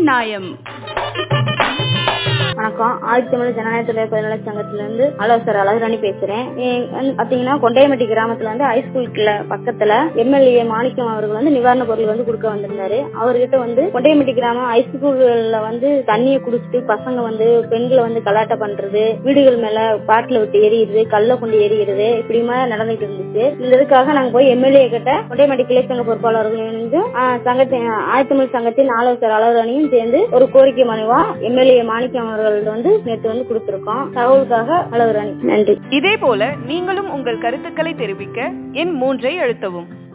நியாயம் வணக்கம் ஆயிரத்தி தமிழ் ஜனநாயக தொழிலாளர் பதினாலு சங்கத்துல இருந்து ஆலோசர் அழகுராணி பேசுறேன் எ- வந்து பாத்தீங்கன்னா கொண்டையம்பட்டி கிராமத்துல வந்து ஹைஸ்கூலுக்குள்ள பக்கத்துல எம்எல்ஏ மாணிக்கம் அவர்கள் வந்து நிவாரண பொருள் வந்து கொடுக்க வந்திருந்தாரு அவர்கிட்ட வந்து கொண்டையம்பட்டி கிராமம் ஹைஸ்கூல்ல வந்து தண்ணியை குடிச்சிட்டு பசங்க வந்து பெண்களை வந்து கலாட்டா பண்றது வீடுகள் மேல பாட்டில விட்டு எரியுறது கல்ல கொண்டு எரியுறது இப்படிமா நடந்துட்டு இருந்துச்சு இந்த இதுக்காக நாங்க போய் எம்எல்ஏ கிட்ட கொண்டையம்பட்டி கிளை சங்க பொறுப்பாளர்களும் சங்கத்தின் ஆயத்தமிழ் சங்கத்தின் ஆலோசகர் அழகுராணியும் சேர்ந்து ஒரு கோரிக்கை மனுவா எம்எல்ஏ மாணிக்கம் அவர்கள் வந்து நேற்று வந்து கொடுத்திருக்கோம் தகவலுக்காக அழகுராணி நன்றி இதே போல நீங்களும் உங்கள் கருத்துக்களை தெரிவிக்க எண் மூன்றை அழுத்தவும்